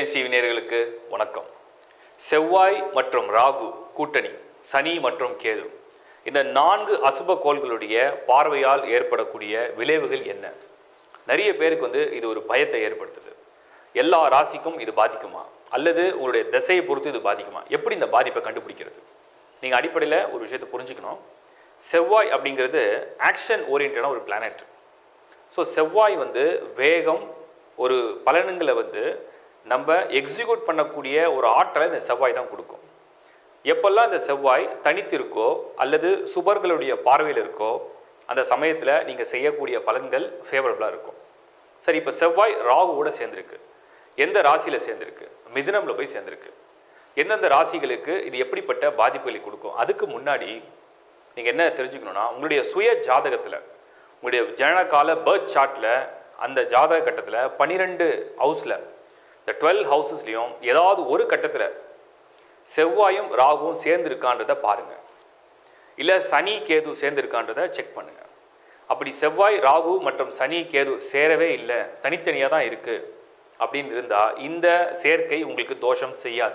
Reliance TV நேயர்களுக்கு வணக்கம் செவ்வாய் மற்றும் ராகு கூட்டணி சனி மற்றும் கேது இந்த நான்கு அசுப கோள்களுடைய பார்வையால் ஏற்படக்கூடிய விளைவுகள் என்ன நிறைய பேருக்கு வந்து இது ஒரு பயத்தை ஏற்படுத்துது எல்லா ராசிக்கும் இது பாதிக்குமா அல்லது உங்களுடைய திசையை பொறுத்து இது பாதிக்குமா எப்படி இந்த பாதிப்பை கண்டுபிடிக்கிறது நீங்கள் அடிப்படையில் ஒரு விஷயத்தை புரிஞ்சுக்கணும் செவ்வாய் அப்படிங்கிறது ஆக்ஷன் ஓரியன்டான ஒரு பிளானட் ஸோ செவ்வாய் வந்து வேகம் ஒரு பலனுங்களை வந்து நம்ம எக்ஸிக்யூட் பண்ணக்கூடிய ஒரு ஆற்றலை இந்த செவ்வாய் தான் கொடுக்கும் எப்பெல்லாம் இந்த செவ்வாய் தனித்திருக்கோ அல்லது சுபர்களுடைய பார்வையில் இருக்கோ அந்த சமயத்தில் நீங்கள் செய்யக்கூடிய பலன்கள் ஃபேவரபுளாக இருக்கும் சரி இப்போ செவ்வாய் ராகுவோட சேர்ந்துருக்கு எந்த ராசியில் சேர்ந்துருக்கு மிதுனம்ல போய் சேர்ந்துருக்கு எந்தெந்த ராசிகளுக்கு இது எப்படிப்பட்ட பாதிப்புகளை கொடுக்கும் அதுக்கு முன்னாடி நீங்கள் என்ன தெரிஞ்சுக்கணுன்னா உங்களுடைய சுய ஜாதகத்தில் உங்களுடைய ஜனனகால பர்த் சார்ட்டில் அந்த ஜாதக கட்டத்தில் பன்னிரெண்டு ஹவுஸில் இந்த டுவெல் ஹவுசஸ்லேயும் ஏதாவது ஒரு கட்டத்தில் செவ்வாயும் ராகுவும் சேர்ந்துருக்கான்றதை பாருங்கள் இல்லை சனி கேது சேர்ந்துருக்கான்றதை செக் பண்ணுங்கள் அப்படி செவ்வாய் ராகு மற்றும் சனி கேது சேரவே இல்லை தனித்தனியாக தான் இருக்குது அப்படின்னு இருந்தால் இந்த சேர்க்கை உங்களுக்கு தோஷம் செய்யாது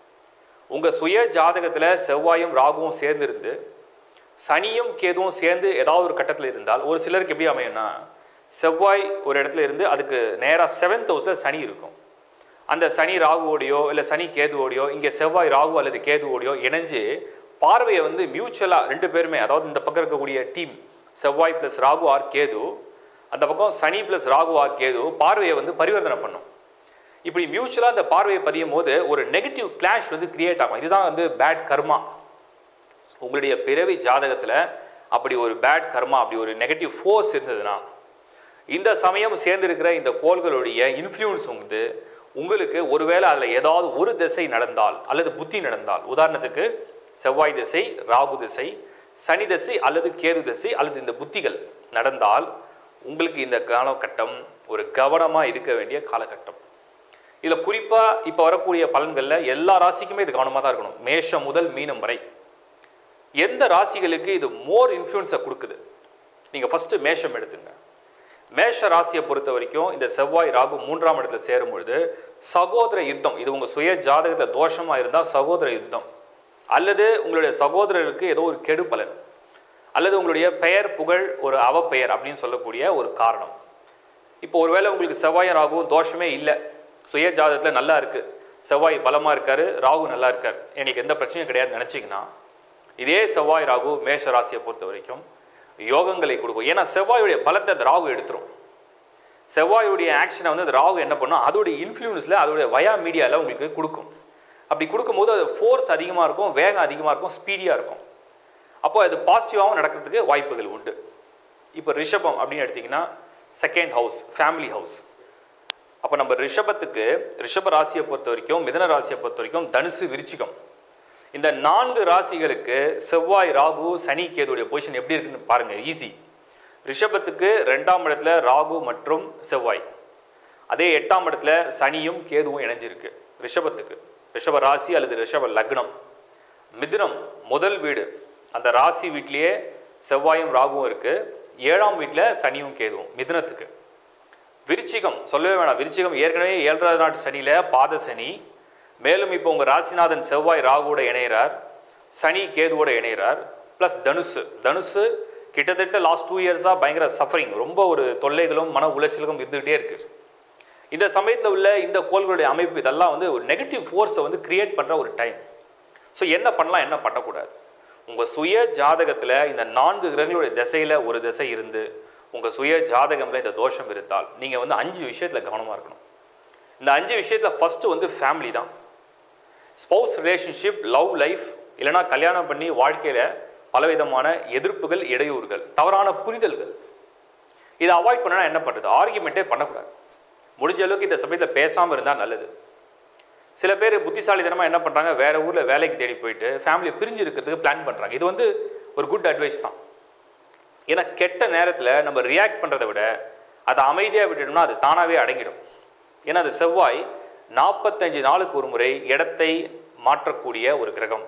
உங்கள் சுய ஜாதகத்தில் செவ்வாயும் ராகுவும் சேர்ந்திருந்து சனியும் கேதுவும் சேர்ந்து ஏதாவது ஒரு கட்டத்தில் இருந்தால் ஒரு சிலருக்கு எப்படி அமையும்னா செவ்வாய் ஒரு இடத்துல இருந்து அதுக்கு நேராக செவன்த் ஹவுஸில் சனி இருக்கும் அந்த சனி ராகுவோடையோ இல்லை சனி கேதுவோடையோ இங்கே செவ்வாய் ராகு அல்லது கேதுவோடையோ இணைஞ்சு பார்வையை வந்து மியூச்சுவலாக ரெண்டு பேருமே அதாவது இந்த பக்கம் இருக்கக்கூடிய டீம் செவ்வாய் ப்ளஸ் ராகு ஆர் கேது அந்த பக்கம் சனி ப்ளஸ் ராகு ஆர் கேது பார்வையை வந்து பரிவர்த்தனை பண்ணும் இப்படி மியூச்சுவலாக அந்த பார்வையை பதியும் போது ஒரு நெகட்டிவ் கிளாஷ் வந்து கிரியேட் ஆகும் இதுதான் வந்து பேட் கர்மா உங்களுடைய பிறவி ஜாதகத்தில் அப்படி ஒரு பேட் கர்மா அப்படி ஒரு நெகட்டிவ் ஃபோர்ஸ் இருந்ததுன்னா இந்த சமயம் சேர்ந்திருக்கிற இந்த கோள்களுடைய இன்ஃப்ளூயன்ஸ் வந்து உங்களுக்கு ஒருவேளை அதில் ஏதாவது ஒரு திசை நடந்தால் அல்லது புத்தி நடந்தால் உதாரணத்துக்கு செவ்வாய் திசை ராகு திசை சனி திசை அல்லது கேது திசை அல்லது இந்த புத்திகள் நடந்தால் உங்களுக்கு இந்த காலகட்டம் ஒரு கவனமாக இருக்க வேண்டிய காலகட்டம் இதில் குறிப்பாக இப்போ வரக்கூடிய பலன்களில் எல்லா ராசிக்குமே இது கவனமாக தான் இருக்கணும் மேஷம் முதல் மீனம் வரை எந்த ராசிகளுக்கு இது மோர் இன்ஃப்ளூயன்ஸை கொடுக்குது நீங்கள் ஃபஸ்ட்டு மேஷம் எடுத்துங்க மேஷ ராசியை பொறுத்த வரைக்கும் இந்த செவ்வாய் ராகு மூன்றாம் இடத்துல சேரும் பொழுது சகோதர யுத்தம் இது உங்கள் சுய ஜாதகத்தில் தோஷமாக இருந்தால் சகோதர யுத்தம் அல்லது உங்களுடைய சகோதரருக்கு ஏதோ ஒரு கெடு பலன் அல்லது உங்களுடைய பெயர் புகழ் ஒரு அவப்பெயர் அப்படின்னு சொல்லக்கூடிய ஒரு காரணம் இப்போ ஒருவேளை உங்களுக்கு செவ்வாயும் ராகுவும் தோஷமே இல்லை சுய ஜாதகத்தில் நல்லா இருக்குது செவ்வாய் பலமாக இருக்காரு ராகு நல்லா இருக்கார் எங்களுக்கு எந்த பிரச்சனையும் கிடையாது நினச்சிங்கன்னா இதே செவ்வாய் ராகு மேஷ ராசியை பொறுத்த வரைக்கும் யோகங்களை கொடுக்கும் ஏன்னா செவ்வாயுடைய பலத்தை அந்த ராகு எடுத்துரும் செவ்வாயுடைய ஆக்ஷனை வந்து அந்த ராகு என்ன பண்ணும் அதோடைய இன்ஃப்ளூயன்ஸில் அதோடைய வயா மீடியாவில் உங்களுக்கு கொடுக்கும் அப்படி கொடுக்கும்போது அது ஃபோர்ஸ் அதிகமாக இருக்கும் வேகம் அதிகமாக இருக்கும் ஸ்பீடியாக இருக்கும் அப்போ அது பாசிட்டிவாகவும் நடக்கிறதுக்கு வாய்ப்புகள் உண்டு இப்போ ரிஷபம் அப்படின்னு எடுத்திங்கன்னா செகண்ட் ஹவுஸ் ஃபேமிலி ஹவுஸ் அப்போ நம்ம ரிஷபத்துக்கு ரிஷப ராசியை பொறுத்த வரைக்கும் மிதன ராசியை பொறுத்த வரைக்கும் தனுசு விருச்சிகம் இந்த நான்கு ராசிகளுக்கு செவ்வாய் ராகு சனி கேதுடைய பொசிஷன் எப்படி இருக்குன்னு பாருங்கள் ஈஸி ரிஷபத்துக்கு ரெண்டாம் இடத்துல ராகு மற்றும் செவ்வாய் அதே எட்டாம் இடத்துல சனியும் கேதுவும் இணைஞ்சிருக்கு ரிஷபத்துக்கு ரிஷப ராசி அல்லது ரிஷப லக்னம் மிதுனம் முதல் வீடு அந்த ராசி வீட்லேயே செவ்வாயும் ராகுவும் இருக்குது ஏழாம் வீட்டில் சனியும் கேதுவும் மிதுனத்துக்கு விருச்சிகம் சொல்லவே வேணாம் விருச்சிகம் ஏற்கனவே ஏழராவது நாட்டு சனியில் பாத சனி மேலும் இப்போ உங்கள் ராசிநாதன் செவ்வாய் ராகுவோட இணைகிறார் சனி கேதுவோட இணைகிறார் ப்ளஸ் தனுசு தனுசு கிட்டத்தட்ட லாஸ்ட் டூ இயர்ஸாக பயங்கர சஃபரிங் ரொம்ப ஒரு தொல்லைகளும் மன உளைச்சலுக்கும் இருந்துகிட்டே இருக்குது இந்த சமயத்தில் உள்ள இந்த கோள்களுடைய அமைப்பு இதெல்லாம் வந்து ஒரு நெகட்டிவ் ஃபோர்ஸை வந்து கிரியேட் பண்ணுற ஒரு டைம் ஸோ என்ன பண்ணலாம் என்ன பண்ணக்கூடாது உங்கள் சுய ஜாதகத்தில் இந்த நான்கு கிரகங்களுடைய திசையில் ஒரு திசை இருந்து உங்கள் சுய ஜாதகமில் இந்த தோஷம் இருந்தால் நீங்கள் வந்து அஞ்சு விஷயத்தில் கவனமாக இருக்கணும் இந்த அஞ்சு விஷயத்தில் ஃபஸ்ட்டு வந்து ஃபேமிலி தான் ஸ்பௌஸ் ரிலேஷன்ஷிப் லவ் லைஃப் இல்லைனா கல்யாணம் பண்ணி வாழ்க்கையில் பலவிதமான எதிர்ப்புகள் இடையூறுகள் தவறான புரிதல்கள் இதை அவாய்ட் பண்ணனா என்ன பண்ணுறது ஆர்கியூமெண்ட்டே பண்ணக்கூடாது முடிஞ்ச அளவுக்கு இந்த சமயத்தில் பேசாமல் இருந்தால் நல்லது சில பேர் புத்திசாலித்தனமாக என்ன பண்ணுறாங்க வேறு ஊரில் வேலைக்கு தேடி போயிட்டு ஃபேமிலியை பிரிஞ்சு இருக்கிறதுக்கு பிளான் பண்ணுறாங்க இது வந்து ஒரு குட் அட்வைஸ் தான் ஏன்னா கெட்ட நேரத்தில் நம்ம ரியாக்ட் பண்ணுறதை விட அதை அமைதியாக விட்டுட்டோம்னா அது தானாகவே அடங்கிடும் ஏன்னா அது செவ்வாய் நாற்பத்தஞ்சு நாளுக்கு ஒரு முறை இடத்தை மாற்றக்கூடிய ஒரு கிரகம்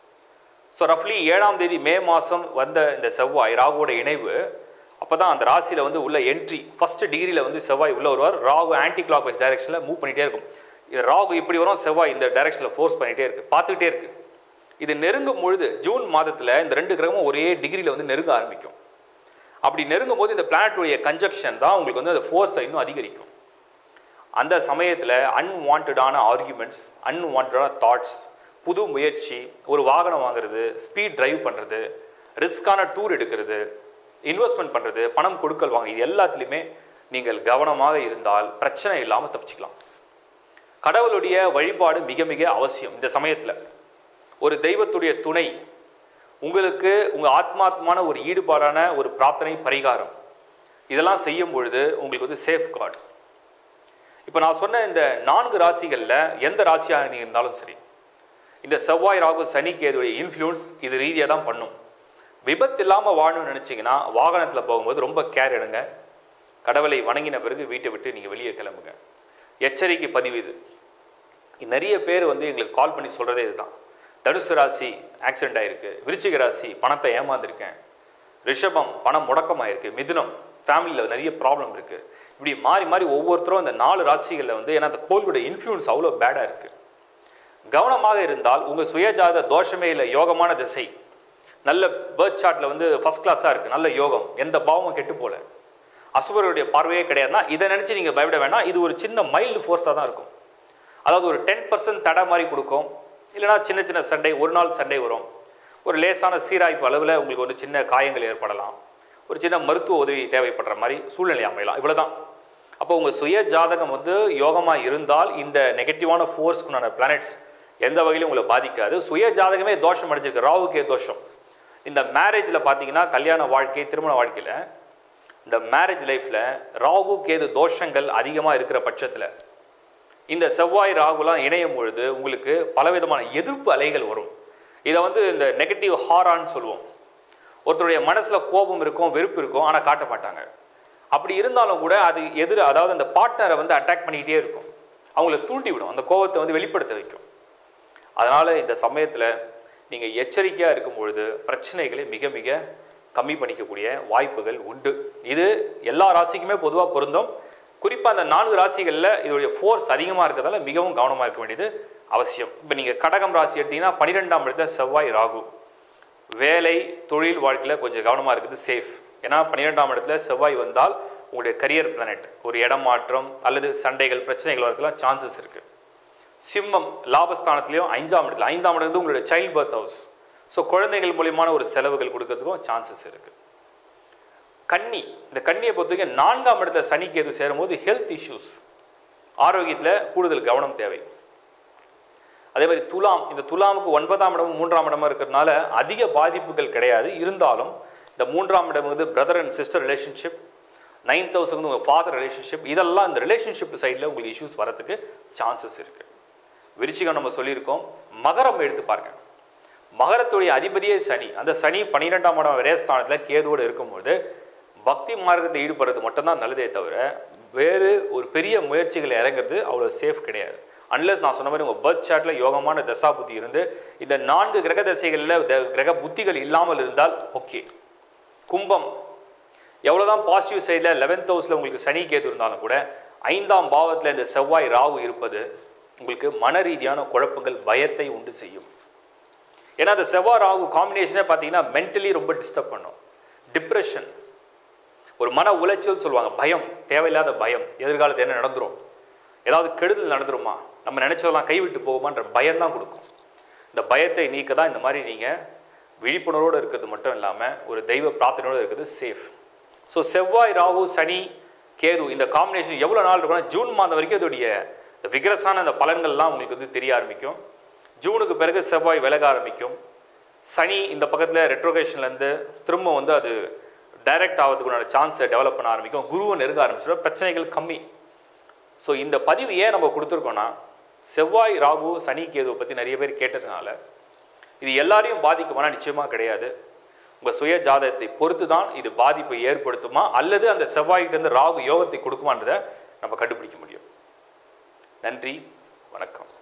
ஸோ ரஃப்லி ஏழாம் தேதி மே மாதம் வந்த இந்த செவ்வாய் ராகுவோட இணைவு அப்போ தான் அந்த ராசியில் வந்து உள்ள என்ட்ரி ஃபஸ்ட்டு டிகிரியில் வந்து செவ்வாய் உள்ள வருவார் ராகு ஆன்டி கிளாக் வைஸ் டைரக்ஷனில் மூவ் பண்ணிகிட்டே இருக்கும் இது ராகு இப்படி வரும் செவ்வாய் இந்த டைரக்ஷனில் ஃபோர்ஸ் பண்ணிகிட்டே இருக்குது பார்த்துக்கிட்டே இருக்குது இது நெருங்கும் பொழுது ஜூன் மாதத்தில் இந்த ரெண்டு கிரகமும் ஒரே டிகிரியில் வந்து நெருங்க ஆரம்பிக்கும் அப்படி நெருங்கும் போது இந்த பிளானட்டுடைய கன்ஜக்ஷன் தான் உங்களுக்கு வந்து அந்த ஃபோர்ஸை இன்னும் அதிகரிக்கும் அந்த சமயத்தில் அன்வான்டான ஆர்குமெண்ட்ஸ் அன்வான்டான தாட்ஸ் புது முயற்சி ஒரு வாகனம் வாங்குறது ஸ்பீட் டிரைவ் பண்ணுறது ரிஸ்க்கான டூர் எடுக்கிறது இன்வெஸ்ட்மெண்ட் பண்ணுறது பணம் கொடுக்கல் வாங்க இது எல்லாத்துலேயுமே நீங்கள் கவனமாக இருந்தால் பிரச்சனை இல்லாமல் தப்பிச்சுக்கலாம் கடவுளுடைய வழிபாடு மிக மிக அவசியம் இந்த சமயத்தில் ஒரு தெய்வத்துடைய துணை உங்களுக்கு உங்கள் ஆத்மாத்மான ஒரு ஈடுபாடான ஒரு பிரார்த்தனை பரிகாரம் இதெல்லாம் செய்யும் பொழுது உங்களுக்கு வந்து சேஃப் கார்டு இப்போ நான் சொன்ன இந்த நான்கு ராசிகளில் எந்த ராசியாக நீ இருந்தாலும் சரி இந்த செவ்வாய் ராகு சனி கேதுடைய இன்ஃப்ளூயன்ஸ் இது ரீதியாக தான் பண்ணும் விபத்து இல்லாமல் வாழணும்னு நினச்சிங்கன்னா வாகனத்தில் போகும்போது ரொம்ப கேர் எடுங்க கடவுளை வணங்கின பிறகு வீட்டை விட்டு நீங்கள் வெளியே கிளம்புங்க எச்சரிக்கை பதிவு இது நிறைய பேர் வந்து எங்களுக்கு கால் பண்ணி சொல்கிறதே இதுதான் தனுசு ராசி ஆக்சிடென்ட் ஆயிருக்கு விருச்சிக ராசி பணத்தை ஏமாந்துருக்கேன் ரிஷபம் பணம் முடக்கமாயிருக்கு மிதுனம் ஃபேமிலியில் நிறைய ப்ராப்ளம் இருக்குது இப்படி மாறி மாறி ஒவ்வொருத்தரும் இந்த நாலு ராசிகளில் வந்து ஏன்னா அந்த கோள்களுடைய இன்ஃப்ளூயன்ஸ் அவ்வளோ பேடாக இருக்குது கவனமாக இருந்தால் உங்கள் சுயஜாத தோஷமே இல்லை யோகமான திசை நல்ல பேர்த் சார்ட்டில் வந்து ஃபஸ்ட் கிளாஸாக இருக்குது நல்ல யோகம் எந்த பாவமும் கெட்டு போல அசுபருடைய பார்வையே கிடையாதுன்னா இதை நினச்சி நீங்கள் பயப்பட வேணாம் இது ஒரு சின்ன மைல்டு ஃபோர்ஸாக தான் இருக்கும் அதாவது ஒரு டென் பர்சன்ட் தடை மாதிரி கொடுக்கும் இல்லைனா சின்ன சின்ன சண்டை ஒரு நாள் சண்டை வரும் ஒரு லேசான சீராய்ப்பு அளவில் உங்களுக்கு ஒரு சின்ன காயங்கள் ஏற்படலாம் ஒரு சின்ன மருத்துவ உதவி தேவைப்படுற மாதிரி சூழ்நிலை அமையலாம் இவ்வளோ தான் அப்போ உங்கள் சுய ஜாதகம் வந்து யோகமாக இருந்தால் இந்த நெகட்டிவான ஃபோர்ஸ்க்குண்டான பிளானட்ஸ் எந்த வகையிலும் உங்களை பாதிக்காது சுய ஜாதகமே தோஷம் அடைஞ்சிருக்கு ராகுக்கே தோஷம் இந்த மேரேஜில் பார்த்தீங்கன்னா கல்யாண வாழ்க்கை திருமண வாழ்க்கையில் இந்த மேரேஜ் லைஃப்பில் ராகு கேது தோஷங்கள் அதிகமாக இருக்கிற பட்சத்தில் இந்த செவ்வாய் ராகுலாம் இணையும் பொழுது உங்களுக்கு பலவிதமான எதிர்ப்பு அலைகள் வரும் இதை வந்து இந்த நெகட்டிவ் ஹாரான்னு சொல்லுவோம் ஒருத்தருடைய மனசில் கோபம் இருக்கும் வெறுப்பு இருக்கும் ஆனால் காட்ட மாட்டாங்க அப்படி இருந்தாலும் கூட அது எதிர் அதாவது அந்த பார்ட்னரை வந்து அட்டாக் பண்ணிக்கிட்டே இருக்கும் அவங்கள தூண்டி விடும் அந்த கோபத்தை வந்து வெளிப்படுத்த வைக்கும் அதனால் இந்த சமயத்தில் நீங்கள் எச்சரிக்கையாக இருக்கும் பொழுது பிரச்சனைகளை மிக மிக கம்மி பண்ணிக்கக்கூடிய வாய்ப்புகள் உண்டு இது எல்லா ராசிக்குமே பொதுவாக பொருந்தும் குறிப்பாக அந்த நான்கு ராசிகளில் இதோடைய ஃபோர்ஸ் அதிகமாக இருக்கிறதால மிகவும் கவனமாக இருக்க வேண்டியது அவசியம் இப்போ நீங்கள் கடகம் ராசி எடுத்தீங்கன்னா பன்னிரெண்டாம் இடத்துல செவ்வாய் ராகு வேலை தொழில் வாழ்க்கையில் கொஞ்சம் கவனமாக இருக்குது சேஃப் ஏன்னா பன்னிரெண்டாம் இடத்துல செவ்வாய் வந்தால் உங்களுடைய கரியர் பிளானட் ஒரு இடம் மாற்றம் அல்லது சண்டைகள் பிரச்சனைகள் வரதுலாம் சான்சஸ் இருக்குது சிம்மம் லாபஸ்தானத்துலேயும் ஐந்தாம் இடத்துல ஐந்தாம் இடம் வந்து உங்களுடைய சைல்ட் பர்த் ஹவுஸ் ஸோ குழந்தைகள் மூலியமான ஒரு செலவுகள் கொடுக்கறதுக்கும் சான்சஸ் இருக்குது கன்னி இந்த கன்னியை பொறுத்தவரைக்கும் நான்காம் இடத்துல சனி கேது சேரும்போது ஹெல்த் இஷ்யூஸ் ஆரோக்கியத்தில் கூடுதல் கவனம் தேவை அதே மாதிரி துலாம் இந்த துலாமுக்கு ஒன்பதாம் இடமும் மூன்றாம் இடமும் இருக்கிறதுனால அதிக பாதிப்புகள் கிடையாது இருந்தாலும் இந்த மூன்றாம் இடம் வந்து brother and sister relationship ninth house வந்து உங்கள் ஃபாதர் ரிலேஷன்ஷிப் இதெல்லாம் இந்த ரிலேஷன்ஷிப் சைடில் உங்களுக்கு இஷ்யூஸ் வரதுக்கு சான்சஸ் இருக்குது விருச்சிகம் நம்ம சொல்லியிருக்கோம் மகரம் எடுத்து பாருங்க மகரத்துடைய அதிபதியே சனி அந்த சனி பன்னிரெண்டாம் இடம் விரயஸ்தானத்தில் கேதுவோடு இருக்கும்போது பக்தி மார்க்கத்தை ஈடுபடுறது மட்டும்தான் நல்லதே தவிர வேறு ஒரு பெரிய முயற்சிகள் இறங்குறது அவ்வளோ சேஃப் கிடையாது அன்லஸ் நான் சொன்ன மாதிரி உங்கள் பர்த் சார்ட்டில் யோகமான தசா புத்தி இருந்து இந்த நான்கு கிரக தசைகளில் த- கிரக புத்திகள் இல்லாமல் இருந்தால் ஓகே கும்பம் எவ்வளோதான் பாசிட்டிவ் சைடில் லெவன்த் ஹவுஸில் உங்களுக்கு சனி கேது இருந்தாலும் கூட ஐந்தாம் பாவத்தில் இந்த செவ்வாய் ராகு இருப்பது உங்களுக்கு மன ரீதியான குழப்பங்கள் பயத்தை உண்டு செய்யும் ஏன்னா அந்த செவ்வாய் ராகு காம்பினேஷனே பார்த்தீங்கன்னா மென்டலி ரொம்ப டிஸ்டர்ப் பண்ணும் டிப்ரெஷன் ஒரு மன உளைச்சல் சொல்லுவாங்க பயம் தேவையில்லாத பயம் எதிர்காலத்தில் என்ன நடந்துரும் ஏதாவது கெடுதல் நடந்துருமா நம்ம நினச்சதெல்லாம் கைவிட்டு போகுமான்ற பயம் தான் கொடுக்கும் இந்த பயத்தை நீக்க தான் இந்த மாதிரி நீங்கள் விழிப்புணர்வோடு இருக்கிறது மட்டும் இல்லாமல் ஒரு தெய்வ பிரார்த்தனையோடு இருக்கிறது சேஃப் ஸோ செவ்வாய் ராகு சனி கேது இந்த காம்பினேஷன் எவ்வளோ நாள் இருக்கும்னா ஜூன் மாதம் வரைக்கும் இதோடைய இந்த விகரசான இந்த பலன்கள்லாம் உங்களுக்கு வந்து தெரிய ஆரம்பிக்கும் ஜூனுக்கு பிறகு செவ்வாய் விலக ஆரம்பிக்கும் சனி இந்த பக்கத்தில் ரெட்ரோகேஷன்லேருந்து திரும்ப வந்து அது டைரக்ட் ஆகிறதுக்குண்டான சான்ஸை டெவலப் பண்ண ஆரம்பிக்கும் குருவை நெருங்க ஆரம்பிச்சிடும் பிரச்சனைகள் கம்மி ஸோ இந்த பதிவு ஏன் நம்ம கொடுத்துருக்கோன்னா செவ்வாய் ராகு சனி கேதுவை பற்றி நிறைய பேர் கேட்டதுனால இது எல்லாரையும் பாதிக்குமானா நிச்சயமாக கிடையாது உங்கள் சுய ஜாதகத்தை பொறுத்து தான் இது பாதிப்பை ஏற்படுத்துமா அல்லது அந்த செவ்வாய்கிட்டேருந்து ராகு யோகத்தை கொடுக்குமான்றதை நம்ம கண்டுபிடிக்க முடியும் நன்றி வணக்கம்